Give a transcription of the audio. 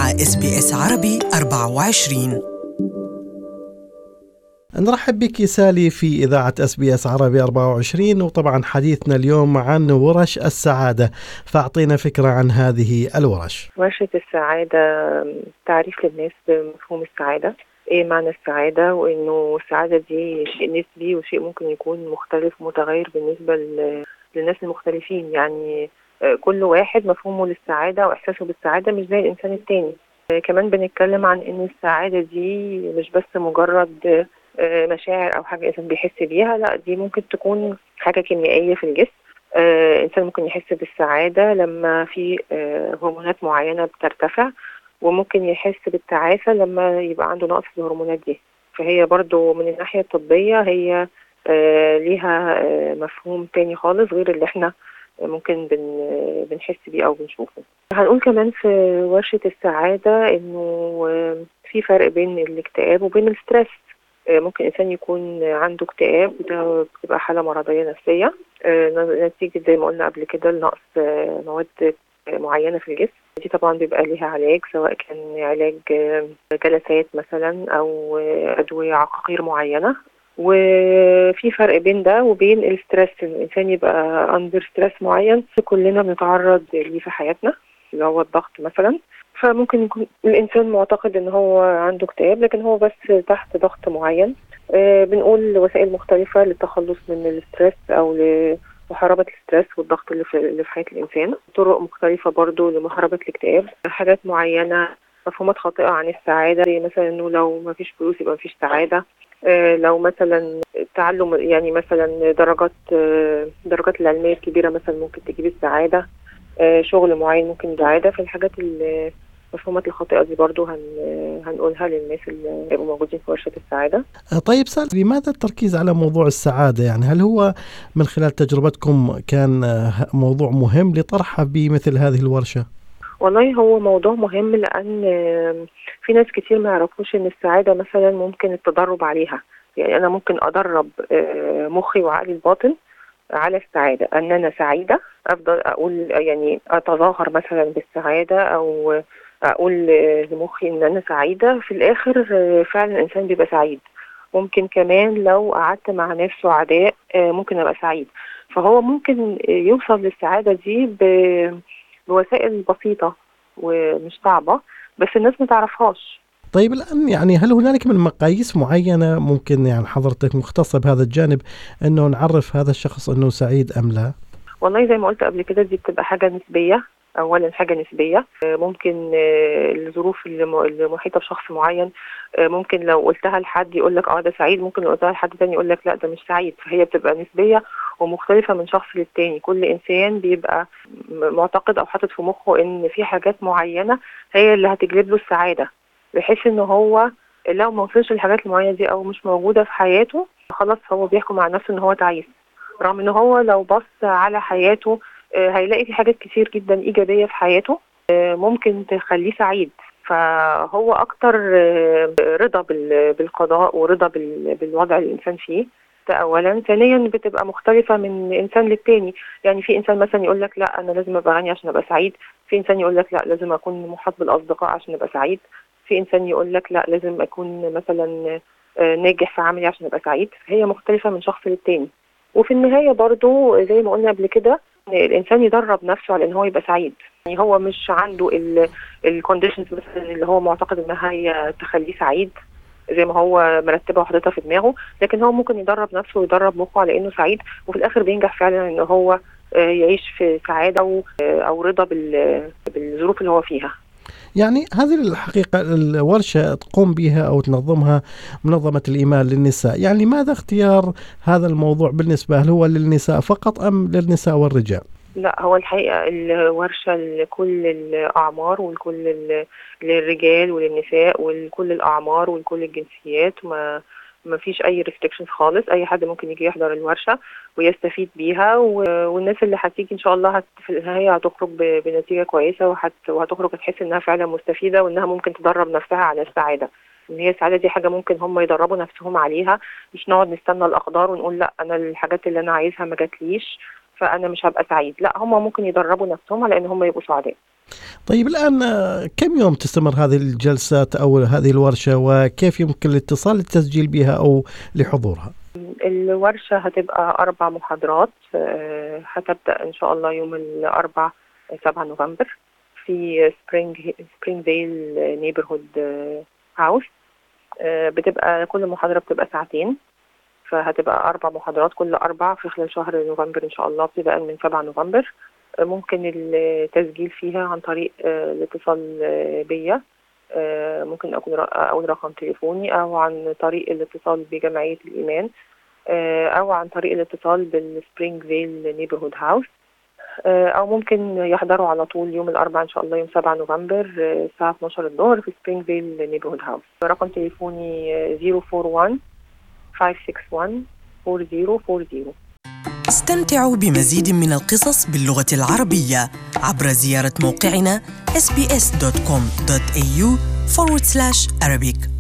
مع اس بي اس عربي 24 نرحب بك سالي في إذاعة اس بي اس عربي 24 وطبعا حديثنا اليوم عن ورش السعادة فأعطينا فكرة عن هذه الورش ورشة السعادة تعريف للناس بمفهوم السعادة ايه معنى السعادة وانه السعادة دي شيء نسبي وشيء ممكن يكون مختلف ومتغير بالنسبة للناس المختلفين يعني كل واحد مفهومه للسعادة واحساسه بالسعادة مش زي الانسان التاني كمان بنتكلم عن ان السعادة دي مش بس مجرد مشاعر او حاجة الانسان بيحس بيها لا دي ممكن تكون حاجة كيميائية في الجسم الانسان ممكن يحس بالسعادة لما في هرمونات معينة بترتفع وممكن يحس بالتعاسة لما يبقى عنده نقص في الهرمونات دي فهي برضو من الناحية الطبية هي آه ليها آه مفهوم تاني خالص غير اللي احنا ممكن بن بنحس بيه او بنشوفه هنقول كمان في ورشة السعادة انه آه في فرق بين الاكتئاب وبين الستريس ممكن الانسان يكون عنده اكتئاب وده بتبقى حالة مرضية نفسية نتيجة زي ما قلنا قبل كده لنقص مواد معينة في الجسم دي طبعا بيبقى ليها علاج سواء كان علاج جلسات مثلا او ادويه عقاقير معينه وفي فرق بين ده وبين الستريس الانسان يبقى اندر ستريس معين كلنا بنتعرض ليه في حياتنا اللي هو الضغط مثلا فممكن يكون الانسان معتقد ان هو عنده اكتئاب لكن هو بس تحت ضغط معين بنقول وسائل مختلفه للتخلص من الستريس او ل محاربة الستريس والضغط اللي في, اللي في حياة الإنسان طرق مختلفة برضو لمحاربة الاكتئاب حاجات معينة مفهومات خاطئة عن السعادة زي مثلا إنه لو ما فيش فلوس يبقى ما فيش سعادة آه لو مثلا تعلم يعني مثلا درجات آه درجات العلمية الكبيرة مثلا ممكن تجيب السعادة آه شغل معين ممكن السعادة في الحاجات المفهومات الخاطئة دي برضو هن هنقولها للناس اللي هيبقوا موجودين في ورشة السعادة طيب سال لماذا التركيز على موضوع السعادة يعني هل هو من خلال تجربتكم كان موضوع مهم لطرحه بمثل هذه الورشة؟ والله هو موضوع مهم لأن في ناس كتير ما يعرفوش إن السعادة مثلا ممكن التدرب عليها يعني أنا ممكن أدرب مخي وعقلي الباطن على السعادة أن أنا سعيدة أفضل أقول يعني أتظاهر مثلا بالسعادة أو اقول لمخي ان انا سعيده في الاخر فعلا الانسان بيبقى سعيد ممكن كمان لو قعدت مع ناس سعداء ممكن ابقى سعيد فهو ممكن يوصل للسعاده دي بوسائل بسيطه ومش صعبه بس الناس ما تعرفهاش طيب الان يعني هل هنالك من مقاييس معينه ممكن يعني حضرتك مختصه بهذا الجانب انه نعرف هذا الشخص انه سعيد ام لا؟ والله زي ما قلت قبل كده دي بتبقى حاجه نسبيه اولا حاجه نسبيه ممكن الظروف المحيطه بشخص معين ممكن لو قلتها لحد يقول لك اه ده سعيد ممكن لو قلتها لحد تاني يقول لك لا ده مش سعيد فهي بتبقى نسبيه ومختلفه من شخص للتاني كل انسان بيبقى معتقد او حاطط في مخه ان في حاجات معينه هي اللي هتجلب له السعاده بحيث ان هو لو ما وصلش للحاجات المعينه دي او مش موجوده في حياته خلاص هو بيحكم على نفسه ان هو تعيس رغم ان هو لو بص على حياته هيلاقي في حاجات كتير جدا ايجابيه في حياته ممكن تخليه سعيد فهو اكتر رضا بالقضاء ورضا بالوضع اللي الانسان فيه ده اولا ثانيا بتبقى مختلفه من انسان للتاني يعني في انسان مثلا يقول لك لا انا لازم ابقى غني عشان ابقى سعيد في انسان يقول لك لا لازم اكون محاط بالاصدقاء عشان ابقى سعيد في انسان يقول لك لا لازم اكون مثلا ناجح في عملي عشان ابقى سعيد هي مختلفه من شخص للتاني وفي النهايه برضو زي ما قلنا قبل كده الانسان يدرب نفسه على ان هو يبقى سعيد يعني هو مش عنده الكونديشنز مثلا اللي هو معتقد انها هي تخليه سعيد زي ما هو مرتبها وحاططها في دماغه لكن هو ممكن يدرب نفسه ويدرب مخه على انه سعيد وفي الاخر بينجح فعلا ان هو يعيش في سعاده او رضا بالظروف اللي هو فيها يعني هذه الحقيقة الورشة تقوم بها أو تنظمها منظمة الإيمان للنساء يعني لماذا اختيار هذا الموضوع بالنسبة هل هو للنساء فقط أم للنساء والرجال لا هو الحقيقة الورشة لكل الأعمار ولكل للرجال وللنساء ولكل الأعمار ولكل الجنسيات ما ما فيش اي ريستريكشنز خالص اي حد ممكن يجي يحضر الورشه ويستفيد بيها والناس اللي هتيجي ان شاء الله هت في النهايه هتخرج بنتيجه كويسه وهت وهتخرج هتحس انها فعلا مستفيده وانها ممكن تدرب نفسها على السعاده ان هي السعاده دي حاجه ممكن هم يدربوا نفسهم عليها مش نقعد نستنى الاقدار ونقول لا انا الحاجات اللي انا عايزها ما جاتليش فانا مش هبقى سعيد لا هم ممكن يدربوا نفسهم على ان هم يبقوا سعداء طيب الآن آه، كم يوم تستمر هذه الجلسات أو هذه الورشة وكيف يمكن الاتصال للتسجيل بها أو لحضورها؟ الورشة هتبقى أربع محاضرات آه، هتبدأ إن شاء الله يوم الأربع 7 نوفمبر في سبرينج سبرينج فيل نيبرهود هاوس بتبقى كل محاضرة بتبقى ساعتين فهتبقى أربع محاضرات كل أربع في خلال شهر نوفمبر إن شاء الله ابتداء من 7 نوفمبر آه، ممكن التسجيل فيها عن طريق آه، الاتصال آه، بيا آه، ممكن أكون ر- أقول رقم تليفوني أو عن طريق الاتصال بجمعية الإيمان آه، أو عن طريق الاتصال بالسبرينج فيل نيبرهود هاوس آه، أو ممكن يحضروا على طول يوم الأربعاء إن شاء الله يوم 7 نوفمبر آه، الساعة 12 الظهر في سبرينج فيل نيبرهود هاوس رقم تليفوني آه، 041 561 4040 استمتعوا بمزيد من القصص باللغة العربية عبر زيارة موقعنا sbs.com.au forward slash Arabic